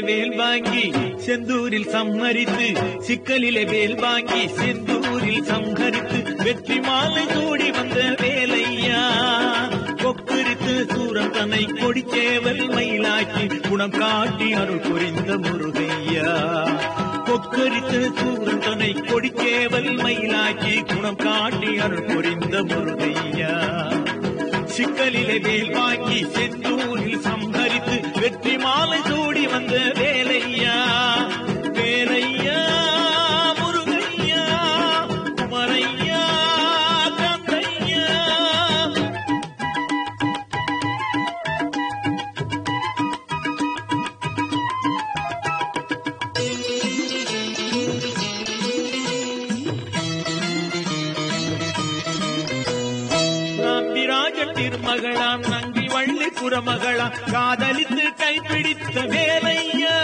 வேல் வாங்கி செந்தூரில் சம்மரித்து சிக்கலிலே வேல் வாங்கி செந்தூரில் சம்ஹரித்து வெற்றி மாலை சூடி வந்த வேலையா கொக்கரித்து சூரன் தன்னை கொடிச்சேவல் மயிலாக்கி குணம் காட்டி அருள் புரிந்த முருகையா கொக்கரித்து சூரன் தன்னை கொடிச்சேவல் மயிலாக்கி குணம் காட்டி அருள் புரிந்த முருகையா சிக்கலிலே வேல் வாங்கி செந்தூரில் சம்ஹரித்து வெற்றி மாலை சூடி வந்த வேலையா வேலையா முருகையா குமரையா கந்தையா நாம்பிராஜன் திருமகளாம் நங்கி வள்ளி புறமகளாம் காதலித்து கைப்பிடித்த வேலையா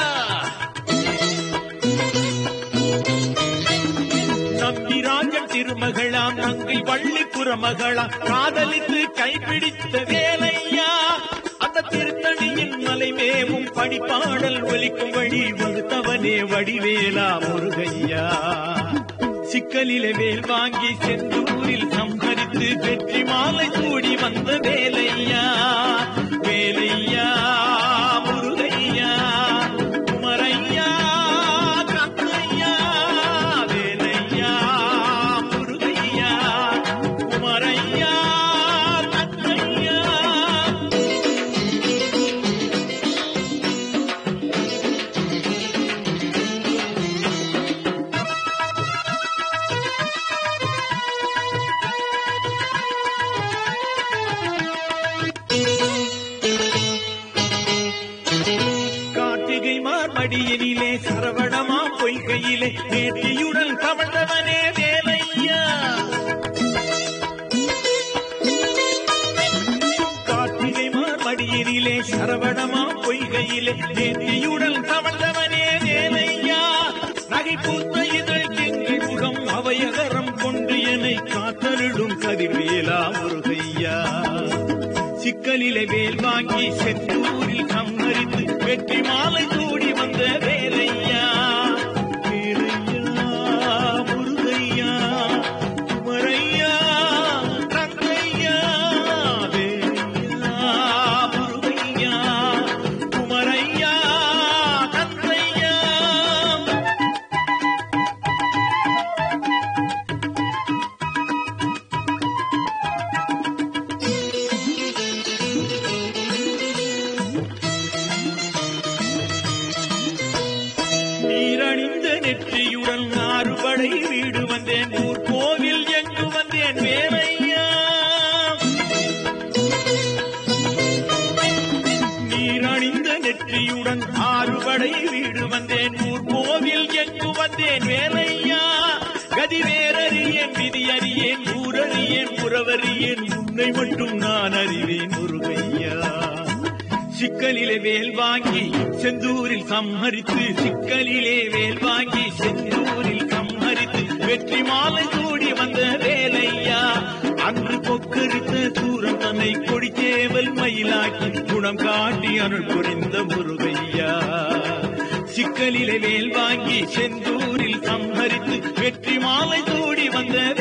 நம்பிராஜன் திருமகளாம் நங்கை வள்ளி புறமகளாம் காதலித்து கைப்பிடித்த வேலையா அந்த திருத்தணியின் மலைமேவும் படிப்பாடல் ஒலிக்கும் வழி வகுத்தவனே வடிவேலா முருகையா சிக்கலிலே வேல் வாங்கி செந்தூரில் சம்ஹரித்து வெற்றி மாலை சூடி வந்த வேலையா வேலையா முருகையா குமரையா கந்தையா வேலையா முருகையா குமரையா கந்தையா கார்த்திகை மார்மடியினிலே சரவணமா பொய்கையிலே நேர்த்தியுடன் கவழ்ந்தவனே வேலையா கார்த்திகை மார்மடியினிலே சரவணமா பொய்கையிலே நேர்த்தியுடன் கவழ்ந்தவனே வேலையா நகை பூத்த இதழ் எங்கள் முகம் அவையகரம் கொண்டு என்னை காத்தருளும் கதிர்வேலா முருகையா சிக்கலிலே வேல் வாங்கி செந்தூரில் சம்மரித்து வெற்றி மாலை சூடி வந்த வேலையா வேலையா முருகையா குமரையா தங்கையா வேலையா முருகையா குமரையா தங்கையா நீரணிந்த நெற்றியுடன் ஆறுபடை வீடு வந்தேன் ஊர் கோவில் எங்கு வந்தேன் வேலையா நீரணிந்த நெற்றியுடன் ஆறுபடை வீடு வந்தேன் ஊர் கோவில் எங்கு வந்தேன் வேலையா கதி வேறறியேன் விதி அறியேன் ஊரறியேன் புறவறியேன் உன்னை மட்டும் நான் அறிவேன் முருகையா சிக்கலிலே வேல் வாங்கி செந்தூரில் சம்மரித்து சிக்கலிலே வேல் வாங்கி செந்தூரில் சம்மரித்து வெற்றி மாலை சூடி வந்த வேலையா அன்று கொக்கரித்த சூரன் தன்னை கொடிச்சேவல் மயிலாக்கி குணம் காட்டி அருள் புரிந்த முருகையா சிக்கலிலே வேல் வாங்கி செந்தூரில் சம்மரித்து வெற்றி மாலை சூடி வந்த